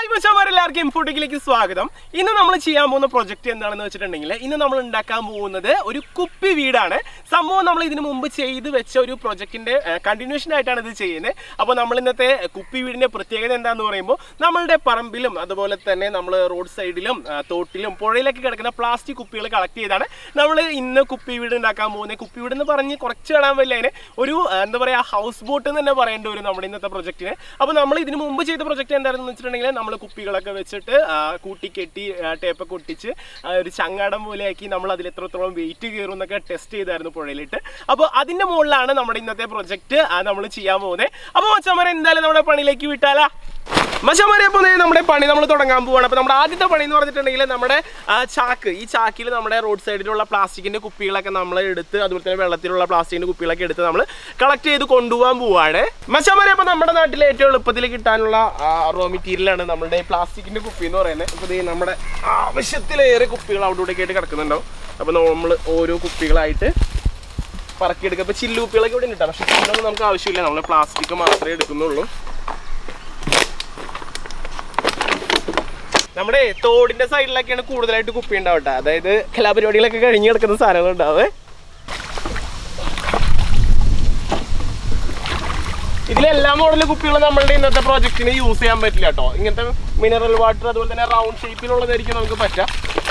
മച്ചന്മാരെല്ലാവർക്കും ഇൻഫോട്ടിക്കിലേക്ക് സ്വാഗതം ഇന്ന് നമ്മൾ ചെയ്യാൻ പോകുന്ന പ്രൊജക്ട് എന്താണെന്ന് വെച്ചിട്ടുണ്ടെങ്കിൽ ഇന്ന് നമ്മൾ ഉണ്ടാക്കാൻ പോകുന്നത് ഒരു കുപ്പി വീടാണ് സംഭവം നമ്മൾ ഇതിനു മുമ്പ് ചെയ്ത് വെച്ച ഒരു പ്രൊജക്ടിന്റെ കണ്ടിന്യൂഷൻ ആയിട്ടാണ് ഇത് ചെയ്യുന്നത് അപ്പോൾ നമ്മൾ ഇന്നത്തെ കുപ്പി വീടിന്റെ പ്രത്യേകത എന്താണെന്ന് പറയുമ്പോൾ നമ്മളുടെ പറമ്പിലും അതുപോലെ തന്നെ നമ്മൾ റോഡ് സൈഡിലും ആ, തോട്ടിലും പുഴയിലൊക്കെ കിടക്കുന്ന പ്ലാസ്റ്റിക് കുപ്പികൾ കളക്ട് ചെയ്താണ് നമ്മൾ ഇന്ന് കുപ്പി വീട് ഉണ്ടാക്കാൻ പോകുന്നത് കുപ്പി വീട് എന്ന് പറഞ്ഞ് കുറച്ച് കാണാൻ പറ്റില്ല അതിന് ഒരു ആ, എന്താ പറയുക ഹൗസ് ബോട്ട് എന്ന് തന്നെ പറയേണ്ടി വരും നമ്മുടെ ഇന്നത്തെ പ്രൊജക്റ്റിന് അപ്പോൾ നമ്മൾ ഇതിന് മുമ്പ് ചെയ്ത പ്രൊജക്റ്റ് എന്തായിരുന്നു വെച്ചിട്ടുണ്ടെങ്കിൽ നമ്മൾ കുപ്പികളൊക്കെ വെച്ചിട്ട് ആ, കൂട്ടിക്കെട്ടി ആ, ടേപ്പൊക്കെ ഒട്ടിച്ച് ആ, ഒരു ചങ്ങാടം പോലെ ആക്കി നമ്മൾ അതിൽ എത്രത്തോളം വെയിറ്റ് കയറും എന്നൊക്കെ ടെസ്റ്റ് ചെയ്തായിരുന്നു പുഴയിലിട്ട് അപ്പോൾ അതിന്റെ മുകളിലാണ് നമ്മുടെ ഇന്നത്തെ പ്രൊജക്റ്റ് നമ്മൾ ചെയ്യാൻ പോകുന്നത് അപ്പോൾ മച്ചമ്മരെ എന്തായാലും നമ്മുടെ പണിയിലേക്ക് വിട്ടാലാ മച്ചമാരെ അപ്പോൾ ദേ നമ്മുടെ പണി നമ്മൾ തുടങ്ങാൻ പോവാണ് അപ്പോൾ നമ്മുടെ ആദ്യത്തെ പണി എന്ന് പറഞ്ഞിട്ടുണ്ടെങ്കിൽ നമ്മുടെ ആ, ചാക്ക് ഈ ചാക്കിൽ നമ്മുടെ റോഡ് സൈഡിലുള്ള പ്ലാസ്റ്റിക്കിന്റെ കുപ്പികളൊക്കെ നമ്മൾ എടുത്ത് അതുപോലെ തന്നെ വെള്ളത്തിലുള്ള പ്ലാസ്റ്റിക്കിന്റെ കുപ്പികളൊക്കെ എടുത്ത് നമ്മൾ കളക്ട് ചെയ്ത് കൊണ്ടുപോകാൻ പോവാണ് മച്ചമാരെ അപ്പോൾ നമ്മുടെ നാട്ടിൽ ഏറ്റവും എളുപ്പത്തിൽ കിട്ടാനുള്ള റോ മെറ്റീരിയലാണ് നമ്മുടെ പ്ലാസ്റ്റിക്കിന്റെ കുപ്പി എന്ന് പറയുന്നത് അപ്പോൾ ദേ നമ്മുടെ ആവശ്യത്തിലേറെ കുപ്പികൾ അവിടെ ഇവിടെ ആയിട്ട് കിടക്കുന്നുണ്ടാവും അപ്പോൾ നമ്മൾ ഓരോ കുപ്പികളായിട്ട് പറക്കിയെടുക്കുക ഇപ്പോൾ ചില്ല് കുപ്പികളൊക്കെ ഇവിടെ കിട്ടാം പക്ഷേ ചില്ലൊന്നും നമുക്ക് ആവശ്യമില്ല നമ്മൾ പ്ലാസ്റ്റിക് മാത്രമേ എടുക്കുന്നുള്ളൂ നമ്മുടെ തോടിന്റെ സൈഡിലൊക്കെയാണ് കൂടുതലായിട്ട് കുപ്പി ഉണ്ടാവട്ടെ അതായത് കലാപരിപാടികളൊക്കെ കഴിഞ്ഞ് കിടക്കുന്ന സാധനങ്ങൾ ഉണ്ടാവേ ഇതിലെല്ലാ മോഡൽ കുപ്പികൾ നമ്മളുടെ ഇന്നത്തെ പ്രോജക്റ്റിന് യൂസ് ചെയ്യാൻ പറ്റില്ല കേട്ടോ ഇങ്ങനത്തെ മിനറൽ വാട്ടർ അതുപോലെ തന്നെ റൗണ്ട് ഷേപ്പിലുള്ളതായിരിക്കും നമുക്ക് പറ്റുക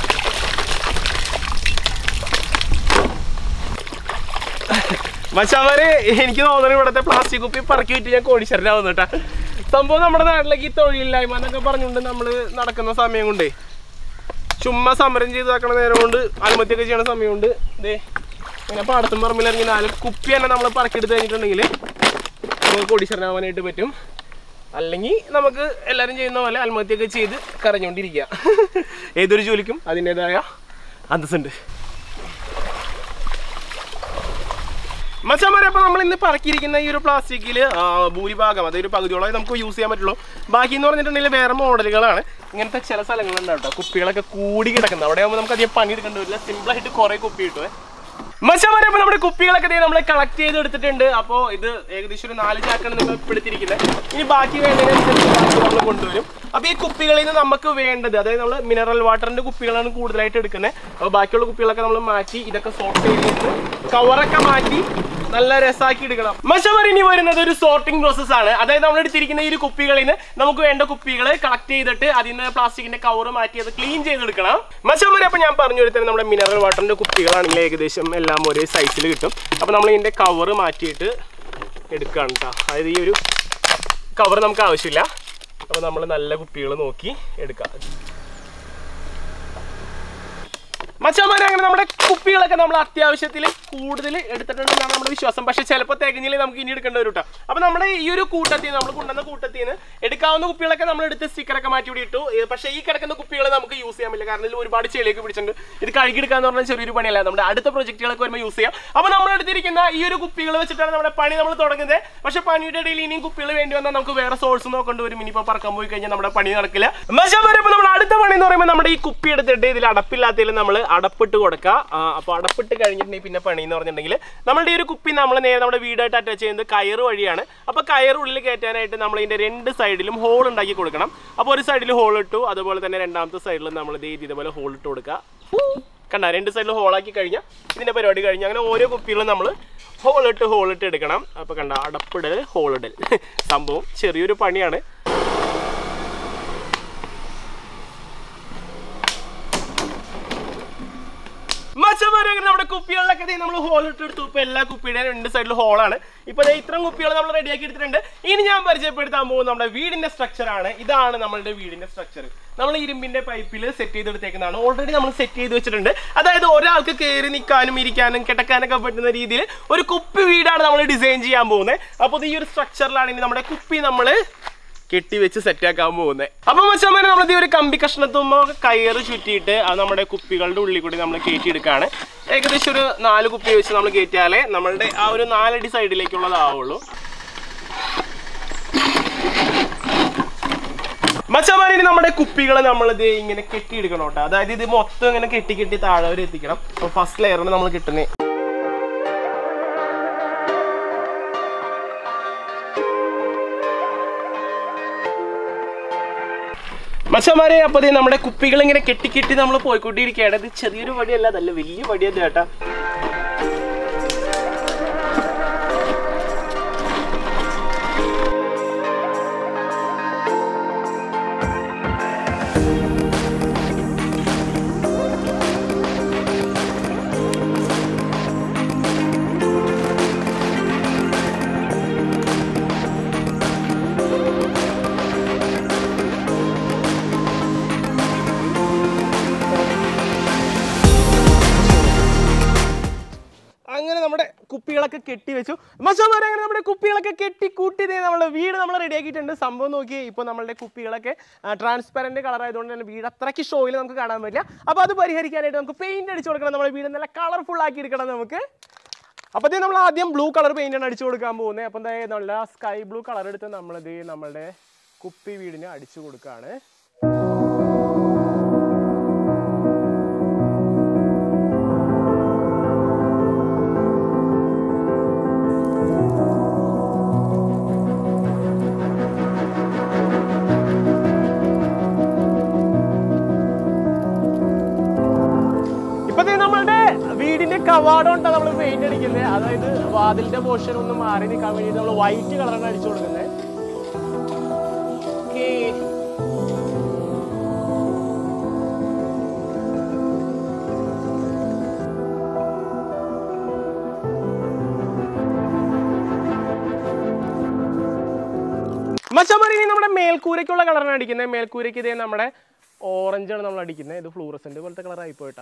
മച്ചാവര് എനിക്ക് തോന്നുന്നു ഇവിടുത്തെ പ്ലാസ്റ്റിക് കുപ്പി പറക്കി വിറ്റ് ഞാൻ കോടീശ്വരനാവുന്നു കേട്ടാ സംഭവം നമ്മുടെ നാട്ടിലേക്ക് ഈ തൊഴിലില്ലായ്മ എന്നൊക്കെ പറഞ്ഞുകൊണ്ട് നമ്മൾ നടക്കുന്ന സമയം കൊണ്ടേ ചുമ്മാ സമരം ചെയ്ത് വെക്കണ നേരം കൊണ്ട് ആത്മഹത്യയൊക്കെ ചെയ്യണ സമയം കൊണ്ട് ഇതേ ഇങ്ങനെ പാടത്തും പറമ്പിലിറങ്ങി നാല് കുപ്പി തന്നെ നമ്മൾ പറക്കിയെടുത്ത് കഴിഞ്ഞിട്ടുണ്ടെങ്കിൽ നമുക്ക് കോടീശ്വരനാവാനായിട്ട് പറ്റും അല്ലെങ്കിൽ നമുക്ക് എല്ലാവരും ചെയ്യുന്ന പോലെ ആത്മഹത്യയൊക്കെ ചെയ്ത് കരഞ്ഞുകൊണ്ടിരിക്കുക ഏതൊരു ജോലിക്കും അതിൻ്റെതായ അന്തസ്സുണ്ട് മച്ചാമാരെ അപ്പോൾ നമ്മൾ ഇന്ന് പറക്കിയിരിക്കുന്ന ഈ ഒരു പ്ലാസ്റ്റിക്കിൽ ഭൂരിഭാഗം അതായത് ഒരു പകുതിയോളം നമുക്ക് യൂസ് ചെയ്യാൻ പറ്റുള്ളൂ ബാക്കി എന്ന് പറഞ്ഞിട്ടുണ്ടെങ്കിൽ വേറെ മോഡലുകളാണ് ഇങ്ങനത്തെ ചില സ്ഥലങ്ങളുണ്ട് കേട്ടോ കുപ്പികളൊക്കെ കൂടി കിടക്കുന്നത് അവിടെ ആകുമ്പോൾ നമുക്ക് അധികം പണി എടുക്കേണ്ടി വരില്ല സിമ്പിളായിട്ട് കുറേ കുപ്പി കിട്ടുമേ മച്ചാമാരെ അപ്പോൾ നമ്മുടെ കുപ്പികളൊക്കെ നമ്മൾ കളക്ട് ചെയ്ത് എടുത്തിട്ടുണ്ട് അപ്പോൾ ഇത് ഏകദേശം ഒരു നാല് ചാക്കാണ് നമ്മൾ ഇപ്പോൾ എടുത്തിരിക്കുന്നത് ഇനി ബാക്കി വേണ്ടതിനനുസരിച്ച് ബാക്കി നമ്മൾ കൊണ്ടുവരും അപ്പോൾ ഈ കുപ്പികളിൽ നിന്ന് നമുക്ക് വേണ്ടത് അതായത് നമ്മൾ മിനറൽ വാട്ടറിന്റെ കുപ്പികളാണ് കൂടുതലായിട്ട് എടുക്കുന്നത് അപ്പോൾ ബാക്കിയുള്ള കുപ്പികളൊക്കെ നമ്മൾ മാറ്റി ഇതൊക്കെ സോർട്ട് ചെയ്തിട്ട് കവറൊക്കെ മാറ്റി നല്ല രസാക്കി എടുക്കണം മച്ചമർ ഇനി വരുന്നത് ഒരു സോർട്ടിംഗ് പ്രോസസ് ആണ് അതായത് നമ്മൾ എടുത്തിരിക്കുന്ന ഈ ഒരു കുപ്പികളിൽ നിന്ന് നമുക്ക് വേണ്ട കുപ്പികൾ കളക്ട് ചെയ്തിട്ട് അതിൽ നിന്ന് പ്ലാസ്റ്റിക്കിന്റെ കവർ മാറ്റി അത് ക്ലീൻ ചെയ്തെടുക്കണം മച്ചമരെ അപ്പൊ ഞാൻ പറഞ്ഞു കൊടുത്തത് നമ്മുടെ മിനറൽ വാട്ടറിന്റെ കുപ്പികളാണെങ്കിൽ ഏകദേശം എല്ലാം ഒരേ സൈസിൽ കിട്ടും അപ്പൊ നമ്മൾ ഇതിന്റെ കവർ മാറ്റിയിട്ട് എടുക്കുകയാണ് കേട്ടോ അതായത് ഈ ഒരു കവർ നമുക്ക് ആവശ്യമില്ല അപ്പോൾ നമ്മൾ നല്ല കുപ്പികൾ നോക്കി എടുക്കാം മച്ചാമാരെ അങ്ങനെ നമ്മുടെ കുപ്പികളൊക്കെ നമ്മൾ അത്യാവശ്യത്തിൽ കൂടുതൽ എടുത്തിട്ടുണ്ടെന്നാണ് നമ്മുടെ വിശ്വാസം പക്ഷെ ചിലപ്പോൾ തികഞ്ഞില്ലേ നമുക്ക് ഇനി എടുക്കേണ്ടി വരും കേട്ടോ അപ്പോൾ നമ്മുടെ ഈ ഒരു കൂട്ടത്തിൽ നമ്മൾ കൊണ്ടുവന്ന കൂട്ടത്തിൽ നിന്ന് എടുക്കാവുന്ന കുപ്പികളൊക്കെ നമ്മൾ എടുത്ത് സ്റ്റിക്കറൊക്കെ മാറ്റി ഇവിടെ ഇട്ടു ഏ, പക്ഷേ ഈ കിടക്കുന്ന കുപ്പികൾ നമുക്ക് യൂസ് ചെയ്യാൻ പറ്റില്ല കാരണം ഇതിൽ ഒരുപാട് ചെളിയൊക്കെ പിടിച്ചിട്ടുണ്ട് ഇത് കഴുകിയെടുക്കാന്ന് പറഞ്ഞാൽ ചെറിയൊരു പണിയല്ല നമ്മുടെ അടുത്ത പ്രൊജക്റ്റുകളൊക്കെ വരുമ്പോൾ യൂസ് ചെയ്യാം അപ്പോൾ നമ്മൾ എടുത്തിരിക്കുന്ന ഈ ഒരു കുപ്പികൾ വെച്ചിട്ടാണ് നമ്മുടെ പണി നമ്മൾ തുടങ്ങുന്നത് പക്ഷേ പണിയുടെ ഇടയിൽ ഇനിയും കുപ്പികൾ വേണ്ടി വന്നാൽ നമുക്ക് വേറെ സോഴ്സ് നോക്കേണ്ടി വരും ഇനിയിപ്പോൾ പറക്കാൻ പോയി കഴിഞ്ഞാൽ നമ്മുടെ പണി നടക്കില്ല മച്ചാൻ വരുമ്പോൾ നമ്മുടെ അടുത്ത പണി എന്ന് പറയുമ്പോൾ നമ്മുടെ ഈ കുപ്പി എടുത്തിട്ട് ഇതിൽ അടപ്പില്ലാത്തതിൽ നമ്മൾ അടപ്പിട്ട് കൊടുക്കുക അപ്പോൾ അടപ്പിട്ട് കഴിഞ്ഞിട്ടുണ്ടെങ്കിൽ പിന്നെ പണി എന്ന് പറഞ്ഞിട്ടുണ്ടെങ്കിൽ നമ്മുടെ ഈ ഒരു കുപ്പി നമ്മൾ നേരെ നമ്മുടെ വീടായിട്ട് അറ്റാച്ച് ചെയ്യുന്നത് കയറ് വഴിയാണ് അപ്പോൾ കയറ് ഉള്ളിൽ കയറ്റാനായിട്ട് നമ്മൾ ഇതിൻ്റെ രണ്ട് സൈഡിലും ഹോൾ ഉണ്ടാക്കി കൊടുക്കണം അപ്പോൾ ഒരു സൈഡിൽ ഹോൾ ഇട്ടു അതുപോലെ തന്നെ രണ്ടാമത്തെ സൈഡിലും നമ്മൾ ഇതേ ഇതേപോലെ ഹോൾ ഇട്ട് കൊടുക്കുക കണ്ട രണ്ട് സൈഡിൽ ഹോളാക്കി കഴിഞ്ഞാൽ ഇതിൻ്റെ പരിപാടി കഴിഞ്ഞ് അങ്ങനെ ഓരോ കുപ്പികളും നമ്മൾ ഹോളിട്ട് ഹോളിട്ട് എടുക്കണം അപ്പോൾ കണ്ട അടപ്പിടൽ ഹോളിടൽ സംഭവം ചെറിയൊരു പണിയാണ് മച്ചന്മാരെ അങ്ങനെ നമ്മുടെ കുപ്പികളിലൊക്കെ ദേ നമ്മൾ ഹോൾ ഇട്ട് എടുത്തു ഇപ്പൊ എല്ലാ കുപ്പിയുടെ രണ്ട് സൈഡിൽ ഹോളാണ് ഇപ്പൊ ദേ ഇത്രയും കുപ്പികൾ നമ്മൾ റെഡിയാക്കി എടുത്തിട്ടുണ്ട് ഇനി ഞാൻ പരിചയപ്പെടുത്താൻ പോകുന്നത് നമ്മുടെ വീടിന്റെ സ്ട്രക്ചർ ആണ് ഇതാണ് നമ്മളുടെ വീടിന്റെ സ്ട്രക്ചർ നമ്മൾ ഇരുമ്പിന്റെ പൈപ്പിൽ സെറ്റ് ചെയ്തെടുത്തേക്കുന്നതാണ് ഓൾറെഡി നമ്മൾ സെറ്റ് ചെയ്ത് വെച്ചിട്ടുണ്ട് അതായത് ഒരാൾക്ക് കയറി നിൽക്കാനും ഇരിക്കാനും കിടക്കാനൊക്കെ പറ്റുന്ന രീതിയിൽ ഒരു കുപ്പി വീടാണ് നമ്മൾ ഡിസൈൻ ചെയ്യാൻ പോകുന്നത് അപ്പോൾ ഈ ഒരു സ്ട്രക്ചറിലാണ് ഇനി നമ്മുടെ കുപ്പി നമ്മൾ കെട്ടി വെച്ച് സെറ്റാക്കാൻ പോകുന്നത് അപ്പൊ മച്ചമ്മനെ നമ്മൾ ഒരു കമ്പി കഷ്ണത്തുമ്പോ കയറ് ചുറ്റിയിട്ട് അത് നമ്മുടെ കുപ്പികളുടെ ഉള്ളിൽ കൂടി നമ്മൾ കയറ്റിയെടുക്കുകയാണ് ഏകദേശം ഒരു നാല് കുപ്പി വെച്ച് നമ്മൾ കയറ്റിയാലേ നമ്മളുടെ ആ ഒരു നാലടി സൈഡിലേക്കുള്ളതാവുള്ളൂ മച്ചമാരി നമ്മുടെ കുപ്പികൾ നമ്മളിത് ഇങ്ങനെ കെട്ടിയെടുക്കണം കേട്ടോ അതായത് ഇത് മൊത്തം ഇങ്ങനെ കെട്ടി കെട്ടി താഴെ വരെ എത്തിക്കണം അപ്പൊ ഫസ്റ്റ് ലെയറിന് നമ്മൾ കിട്ടുന്നത് മച്ചന്മാരെ അപ്പൊ ദേ നമ്മുടെ കുപ്പികൾ ഇങ്ങനെ കെട്ടി കെട്ടി നമ്മൾ പോയിക്കൊണ്ടിരിക്കുകയാണ് ഇത് ചെറിയൊരു വടിയല്ല അതല്ല വലിയ വടിയല്ല ചേട്ടാ അങ്ങനെ നമ്മുടെ കുപ്പികളൊക്കെ കെട്ടി വെച്ചു മച്ചന്മാരെ അങ്ങനെ നമ്മുടെ കുപ്പികളൊക്കെ കെട്ടി കൂട്ടി ദേ നമ്മുടെ വീട് നമ്മൾ റെഡിയാക്കിയിട്ടുണ്ട് സംഭവം നോക്കി ഇപ്പോൾ നമ്മളുടെ കുപ്പികളൊക്കെ ട്രാൻസ്പെറൻറ്റ് കളർ ആയതുകൊണ്ട് തന്നെ വീട് അത്രയ്ക്ക് ഷോയിൽ നമുക്ക് കാണാൻ പറ്റില്ല അപ്പോൾ അത് പരിഹരിക്കാനായിട്ട് നമുക്ക് പെയിന്റ് അടിച്ചു കൊടുക്കണം നമ്മുടെ വീട് നല്ല കളർഫുൾ ആക്കി എടുക്കണം നമുക്ക് അപ്പോൾ നമ്മൾ ആദ്യം ബ്ലൂ കളർ പെയിന്റ് ആണ് അടിച്ചു കൊടുക്കാൻ പോകുന്നത് അപ്പം എന്താ നല്ല സ്കൈ ബ്ലൂ കളർ എടുത്ത് നമ്മളിത് നമ്മളുടെ കുപ്പി വീടിന് അടിച്ചു കൊടുക്കുകയാണ് ഇപ്പൊ ദേ നമ്മളുടെ വീടിന്റെ കവാടം ഉണ്ടാ നമ്മൾ പെയിന്റ് അടിക്കുന്നത് അതായത് വാതിലിന്റെ പോർഷൻ ഒന്ന് മാറി നിൽക്കാൻ വേണ്ടിട്ട് നമ്മൾ വൈറ്റ് കളറാണ് അടിച്ചു കൊടുക്കുന്നത് Okay. മച്ചമാരി ഇനി നമ്മുടെ മേൽക്കൂരയ്ക്കുള്ള കളറാണ് അടിക്കുന്നത് മേൽക്കൂരയ്ക്ക് ഇതേ നമ്മുടെ ഓറഞ്ച് ആണ് നമ്മൾ അടിക്കുന്നത് ഇത് ഫ്ലൂറസെന്റ് പോലത്തെ കളർ ആയി പോയിട്ടാ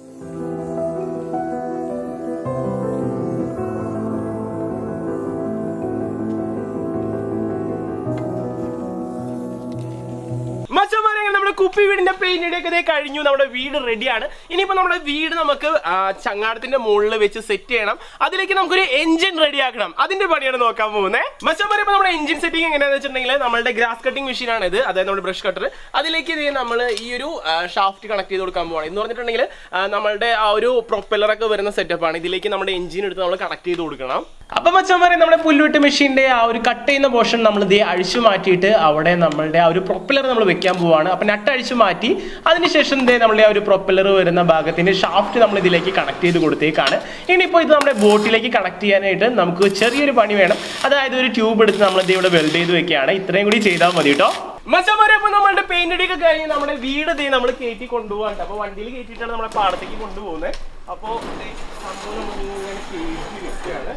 മച്ചന്മാരെ അങ്ങനെ നമ്മുടെ കുപ്പി വീടിന്റെ പെയിന്റ് ഒക്കെ ഇതേ കഴിഞ്ഞു നമ്മുടെ വീട് റെഡിയാണ് ഇനിയിപ്പോ നമ്മുടെ വീട് നമുക്ക് ആ, ചങ്ങാടത്തിന്റെ മുകളിൽ വെച്ച് സെറ്റ് ചെയ്യണം അതിലേക്ക് നമുക്കൊരു എഞ്ചിൻ റെഡിയാക്കണം അതിന്റെ പണിയാണ് നോക്കാൻ പോകുന്നത് മച്ചന്മാരെ ഇപ്പൊ നമ്മുടെ എഞ്ചിൻ സെറ്റിംഗ് എങ്ങനെയാണെന്ന് വെച്ചിട്ടുണ്ടെങ്കിൽ നമ്മുടെ ഗ്രാസ് കട്ടിംഗ് മെഷീൻ ആണ് ഇത് അതായത് നമ്മുടെ ബ്രഷ് കട്ടർ അതിലേക്ക് ഇത് നമ്മൾ ഈ ഒരു ഷാഫ്റ്റ് കണക്ട് ചെയ്ത് കൊടുക്കാൻ പോവാണ് എന്ന് പറഞ്ഞിട്ടുണ്ടെങ്കിൽ ആ, നമ്മളുടെ ആ ഒരു പ്രൊപ്പല്ലർ ഒക്കെ വരുന്ന സെറ്റപ്പ് ആണ് ഇതിലേക്ക് നമ്മുടെ എഞ്ചിൻ എടുത്ത് നമ്മൾ കണക്ട് ചെയ്ത് കൊടുക്കണം അപ്പൊ മച്ചന്മാരെ നമ്മുടെ പുല്ലുവിട്ട് മെഷീന്റെ ആ ഒരു കട്ട് ചെയ്യുന്ന പോർഷൻ നമ്മൾ ഇത് അഴിച്ചു മാറ്റിയിട്ട് അവിടെ നമ്മളുടെ ആ ഒരു പ്രൊപ്പല്ലർ നമ്മൾ വെക്കാൻ പോവാണ് അപ്പൊ നട്ട് അഴിച്ചു മാറ്റി അതിനുശേഷം ദേ നമ്മളുടെ ആ ഒരു പ്രൊപ്പല്ലർ വരുന്ന ഭാഗത്തിന്റെ ഷാഫ്റ്റ് നമ്മൾ ഇതിലേക്ക് കണക്ട് ചെയ്ത് കൊടുത്തേക്കാണ് ഇനിയിപ്പോൾ ഇത് നമ്മുടെ ബോട്ടിലേക്ക് കണക്ട് ചെയ്യാനായിട്ട് നമുക്ക് ചെറിയൊരു പണി വേണം അതായത് ഒരു ട്യൂബ് എടുത്ത് നമ്മൾ ഇത് ഇവിടെ വെൽഡ് ചെയ്ത് വെക്കുകയാണ് ഇത്രയും കൂടി ചെയ്താൽ മതി കേട്ടോ മച്ചന്മാരെ അപ്പൊ നമ്മളുടെ പെയിന്റ് അടിയൊക്കെ കഴിഞ്ഞ് നമ്മുടെ വീട് ദേ നമ്മൾ കയറ്റി കൊണ്ടുപോകാണ്ട് അപ്പൊ വണ്ടിയിൽ കയറ്റിയിട്ടാണ് നമ്മുടെ പാടത്തേക്ക് കൊണ്ടുപോകുന്നത് അപ്പോ ദേ സംഭവം നമ്മൾ ഇങ്ങനെ കയറ്റി വെക്കുകയാണ്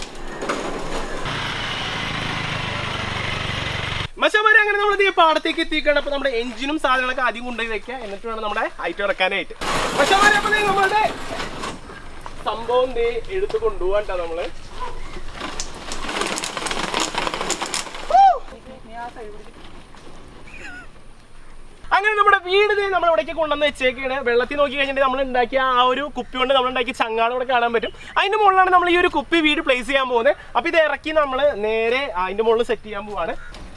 മച്ചമാരെ അങ്ങനെ നമ്മൾ ഈ പാടത്തേക്ക് എത്തിക്കണം അപ്പൊ നമ്മുടെ എഞ്ചിനും സാധനങ്ങളൊക്കെ ആദ്യം കൊണ്ടുപോയി വെക്കുക എന്നിട്ട് വേണം നമ്മുടെ ഐറ്റം ഇറക്കാനായിട്ട് മച്ചമാരെ അപ്പൊ ദേ നമ്മളുടെ സംഭവം ദേ എടുത്ത് കൊണ്ടുപോകാട്ടോ നമ്മള് അങ്ങനെ നമ്മുടെ വീട് ദേ നമ്മൾ ഇവിടേക്ക് കൊണ്ടുവന്ന് വെച്ചേക്കാണ് വെള്ളത്തിൽ നോക്കി കഴിഞ്ഞിട്ട് നമ്മൾ ഉണ്ടാക്കിയ ആ ഒരു കുപ്പി കൊണ്ട് നമ്മൾ ഉണ്ടാക്കിയ ചങ്ങാട് ഇവിടെ കാണാൻ പറ്റും അതിന്റെ മുകളിലാണ് നമ്മൾ ഈ ഒരു കുപ്പി വീട് പ്ലേസ് ചെയ്യാൻ പോകുന്നത് അപ്പൊ ഇത് ഇറക്കി നമ്മൾ നേരെ അതിന്റെ മുകളിൽ സെറ്റ് ചെയ്യാൻ പോവാണ്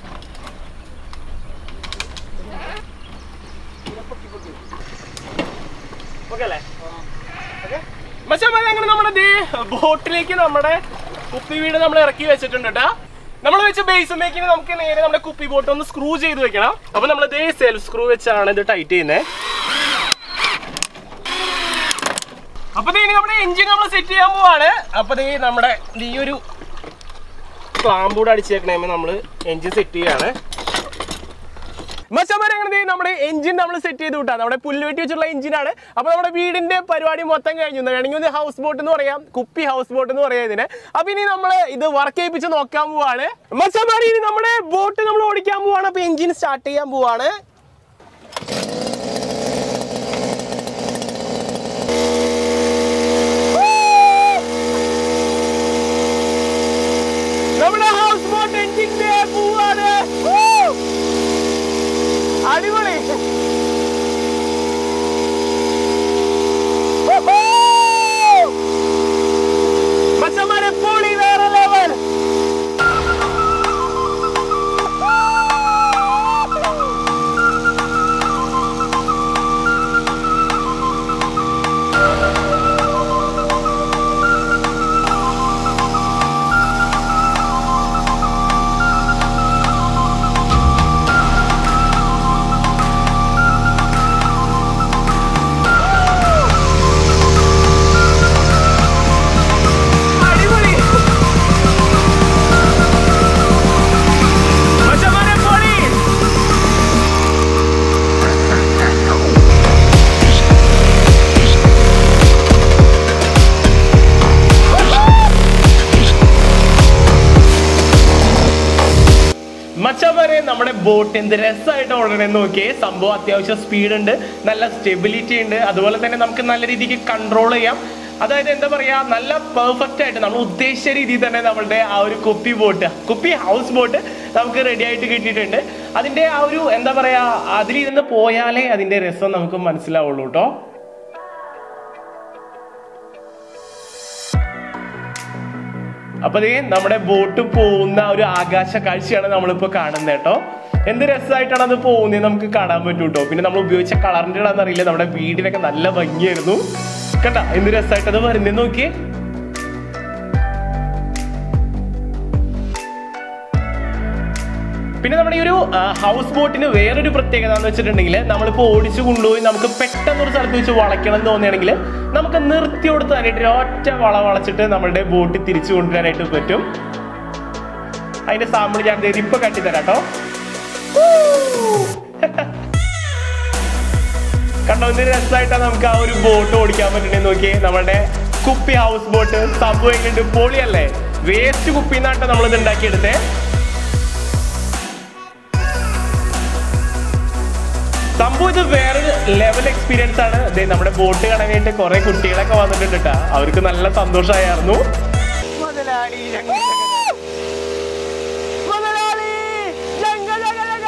ഓക്കെ അല്ലേ ഓക്കെ മച്ചാമാരെ അങ്ങനെ നമ്മുടെ ദേ ബോട്ടിലേക്ക് നമ്മുടെ കുപ്പി വീട് നമ്മൾ ഇറക്കി വെച്ചിട്ടുണ്ട് കേട്ടാ നമ്മൾ വെച്ച ബേസ് മേക്കിന് നമുക്ക് നേരെ നമ്മുടെ കുപ്പി ബോട്ട് ഒന്ന് സ്ക്രൂ ചെയ്ത് വെക്കണം അപ്പൊ നമ്മൾ ദേ സെൽഫ് സ്ക്രൂ വെച്ചാണ് ഇത് ടൈറ്റ് ചെയ്യുന്നത് അപ്പൊ ദേ ഇനി നമ്മുടെ എഞ്ചിൻ നമ്മൾ സെറ്റ് ചെയ്യാൻ പോവാണ് അപ്പൊ ദേ നമ്മുടെ ഈ ഒരു ക്ലാമ്പൂടെ അടിച്ചേക്കണേ നമ്മൾ എഞ്ചിൻ സെറ്റ് ചെയ്യാണ് മച്ചമാരെ അങ്ങനെ ദേ നമ്മുടെ എഞ്ചിൻ നമ്മൾ സെറ്റ് ചെയ്ത് വിട്ടാ നമ്മുടെ പുല്ലുവെട്ടി വെച്ചുള്ള എഞ്ചിനാണ് അപ്പൊ നമ്മുടെ വീടിന്റെ പരിപാടി മൊത്തം കഴിഞ്ഞു വേണമെങ്കിൽ ഒന്ന് ഹൗസ് ബോട്ട് എന്ന് പറയാം കുപ്പി ഹൗസ് ബോട്ട് എന്ന് പറയാം ഇതിന് അപ്പൊ ഇനി നമ്മൾ ഇത് വർക്ക് ചെയ്യിപ്പിച്ച് നോക്കാൻ പോവാണ് മച്ചമാരി ഇനി നമ്മുടെ ബോട്ട് നമ്മൾ ഓടിക്കാൻ പോവാണ് അപ്പൊ എഞ്ചിൻ സ്റ്റാർട്ട് ചെയ്യാൻ പോവാണ് നമ്മുടെ ഹൗസ് ബോട്ട് എഞ്ചിന്റെ പോവാണ് Woo! അടിപൊളി Woohoo! മച്ചന്മാരെ പൊളി വേറെ ലെവൽ ബോട്ട് എന്ത് രസമായിട്ട് ഓടണമെന്ന് നോക്കിയേ സംഭവം അത്യാവശ്യം സ്പീഡ് ഉണ്ട് നല്ല സ്റ്റെബിലിറ്റി ഉണ്ട് അതുപോലെ തന്നെ നമുക്ക് നല്ല രീതിക്ക് കൺട്രോൾ ചെയ്യാം അതായത് എന്താ പറയാ നല്ല പെർഫെക്റ്റ് ആയിട്ട് നമ്മൾ ഉദ്ദേശിച്ച രീതിയിൽ തന്നെ നമ്മളുടെ ആ ഒരു കുപ്പി ബോട്ട് കുപ്പി ഹൗസ് ബോട്ട് നമുക്ക് റെഡി ആയിട്ട് കിട്ടിയിട്ടുണ്ട് അതിന്റെ ആ ഒരു എന്താ പറയാ അതിലിരുന്ന് പോയാലേ അതിന്റെ രസം നമുക്ക് മനസ്സിലാവുള്ളൂ കേട്ടോ അപ്പൊ ദേ നമ്മുടെ ബോട്ട് പോകുന്ന ഒരു ആകാശ കാഴ്ചയാണ് നമ്മളിപ്പോ കാണുന്നത് കേട്ടോ എന്ത് രസമായിട്ടാണ് അത് പോകുന്നത് നമുക്ക് കാണാൻ പറ്റും കേട്ടോ പിന്നെ നമ്മൾ ഉപയോഗിച്ച കളറിന്റെ ആണെന്ന് അറിയില്ല നമ്മുടെ വീടിനൊക്കെ നല്ല ഭംഗിയായിരുന്നു കണ്ട എന്ത് രസമായിട്ട് അത് വരുന്നേ നോക്കിയേ പിന്നെ നമ്മുടെ ഈ ഒരു ആ, ഹൗസ് ബോട്ടിന് വേറൊരു പ്രത്യേകത എന്ന് വെച്ചിട്ടുണ്ടെങ്കിൽ നമ്മളിപ്പോ ഓടിച്ചു കൊണ്ടുപോയി നമുക്ക് പെട്ടെന്ന് ഒരു സ്ഥലത്ത് വെച്ച് വളയ്ക്കണം എന്ന് തോന്നുകയാണെങ്കിൽ നമുക്ക് നിർത്തി കൊടുത്താനായിട്ട് ഒരു ഒറ്റ വള വളച്ചിട്ട് നമ്മളുടെ ബോട്ട് തിരിച്ചു കൊണ്ടുവരാനായിട്ട് പറ്റും അതിന്റെ സാമ്പിൾ ഞാൻ ദേ ഇപ്പൊ കട്ടിത്തരാം കേട്ടോ കണ്ടോ എന്ത് രസമായിട്ടാണ് നമുക്ക് ആ ഒരു ബോട്ട് ഓടിക്കാൻ പറ്റണേ നോക്കിയേ നമ്മുടെ കുപ്പി ഹൗസ് ബോട്ട് സംഭവം എങ്ങനെയുണ്ട് പൊളിയല്ലേ വേസ്റ്റ് കുപ്പിന്നാട്ടോ നമ്മളിത് ഉണ്ടാക്കിയെടുത്തേ സംഭവം ഇത് വേറൊരു ലെവൽ എക്സ്പീരിയൻസ് ആണ് ദേ നമ്മുടെ ബോട്ട് കാണാനായിട്ട് കുറെ കുട്ടികളൊക്കെ വന്നിട്ടുണ്ട് കേട്ടാ അവർക്ക് നല്ല സന്തോഷമായിരുന്നു മുതലാളി ജംഗ ജഗ ജഗ. മുതലാളി ജംഗ ജഗ ജഗ.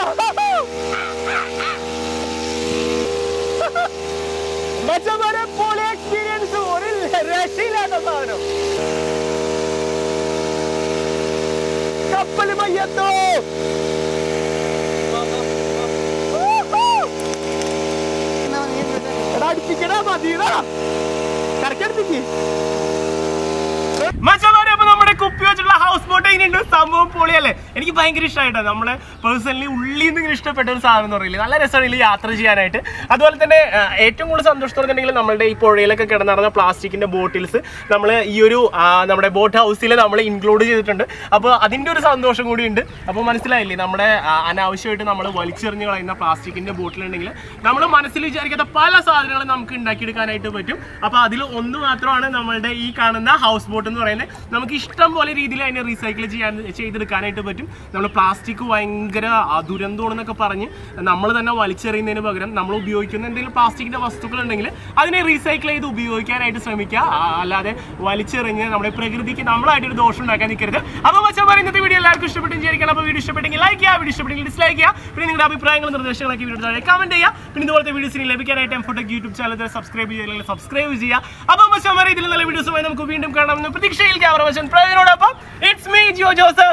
മച്ചന്മാരെ പൊളി എക്സ്പീരിയൻസ് ഒരു രക്ഷയില്ലാത്ത സാധനം കപ്പൽ മയ്യത്തോ എടാ അടുപ്പിക്കടാ മതിയടാ കറക്കടുപ്പിക്ക് മച്ചമാരെ അപ്പൊ നമ്മുടെ കുപ്പി വെച്ചിട്ടുള്ള ഹൗസ് ബോട്ട് എങ്ങനെയുണ്ട് സംഭവം പൊളിയല്ലേ എനിക്ക് ഭയങ്കര ഇഷ്ടമായിട്ടാണ് നമ്മളെ പേഴ്സണലി ഉള്ളിൽ നിന്ന് ഇങ്ങനെ ഇഷ്ടപ്പെട്ട ഒരു സാധനം എന്ന് പറയില്ലേ നല്ല രസമാണ് ഇതിൽ യാത്ര ചെയ്യാനായിട്ട് അതുപോലെ തന്നെ ആ, ഏറ്റവും കൂടുതൽ സന്തോഷത്തോടെന്നുണ്ടെങ്കിൽ നമ്മളുടെ ഈ പുഴയിലൊക്കെ കിടന്നിറങ്ങുന്ന പ്ലാസ്റ്റിക്കിന്റെ ബോട്ടിൽസ് നമ്മൾ ഈ ഒരു ആ, നമ്മുടെ ബോട്ട് ഹൗസിൽ നമ്മൾ ഇൻക്ലൂഡ് ചെയ്തിട്ടുണ്ട് അപ്പോൾ അതിന്റെ ഒരു സന്തോഷം കൂടി ഉണ്ട് അപ്പോൾ മനസ്സിലായില്ലേ നമ്മുടെ ആ, അനാവശ്യമായിട്ട് നമ്മൾ വലിച്ചെറിഞ്ഞ് കളയുന്ന പ്ലാസ്റ്റിക്കിന്റെ ബോട്ടിലുണ്ടെങ്കിൽ നമ്മൾ മനസ്സിൽ വിചാരിക്കാത്ത പല സാധനങ്ങളും നമുക്ക് ഉണ്ടാക്കിയെടുക്കാനായിട്ട് പറ്റും അപ്പോൾ അതിൽ ഒന്ന് മാത്രമാണ് നമ്മളുടെ ഈ കാണുന്ന ഹൗസ് ബോട്ട് എന്ന് പറയുന്നത് നമുക്ക് ഇഷ്ടം പോലെ രീതിയിൽ അതിനെ റീസൈക്കിൾ ചെയ്യാൻ ചെയ്തെടുക്കാനായിട്ട് പറ്റും നമ്മൾ പ്ലാസ്റ്റിക് ഭയങ്കര ആ, ദുരന്തമാണെന്നൊക്കെ പറഞ്ഞ് നമ്മൾ തന്നെ വലിച്ചെറിയുന്നതിന് പകരം നമ്മൾ ഉപയോഗിക്കുന്ന എന്തെങ്കിലും പ്ലാസ്റ്റിക്കിന്റെ വസ്തുക്കൾ ഉണ്ടെങ്കിൽ അതിനെ റീസൈക്കിൾ ചെയ്ത് ഉപയോഗിക്കാനായിട്ട് ശ്രമിക്കുക ആ, അല്ലാതെ വലിച്ചെറിഞ്ഞ് നമ്മുടെ പ്രകൃതിക്ക് നമ്മളായിട്ട് ഒരു ദോഷം ഉണ്ടാക്കാൻ നിൽക്കരുത് അപ്പോൾ മച്ചാൻ ഇന്നത്തെ വീഡിയോ എല്ലാവർക്കും ഇഷ്ടപ്പെട്ടു വിചാരിക്കണം അപ്പോൾ വീഡിയോ ഇഷ്ടപ്പെട്ടെങ്കിൽ ലൈക്ക് ചെയ്യുക വീഡിയോ ഇഷ്ടപ്പെട്ടെങ്കിൽ ഡിസ്ലൈക്ക് ചെയ്യുക പിന്നെ നിങ്ങളുടെ അഭിപ്രായങ്ങളും നിർദ്ദേശങ്ങളൊക്കെ വീഡിയോ താഴെ കമന്റ് ചെയ്യുക പിന്നെ ഇതുപോലത്തെ വീഡിയോസിന് ലഭിക്കാനായിട്ട് എംഫോട്ടെക് യൂട്യൂബ് ചാനൽ സബ്സ്ക്രൈബ് ചെയ്യുക സബ്സ്ക്രൈബ് ചെയ്യുക അപ്പോൾ മച്ചാൻ ഇതിൽ നല്ല വീഡിയോസുമായി നമുക്ക് വീണ്ടും കാണാമെന്ന് പ്രതീക്ഷയിൽ ക്യാമറ വശൻ പ്രവീണോടൊപ്പം ഇറ്റ്സ് മീ ജിയോ ജോസഫ്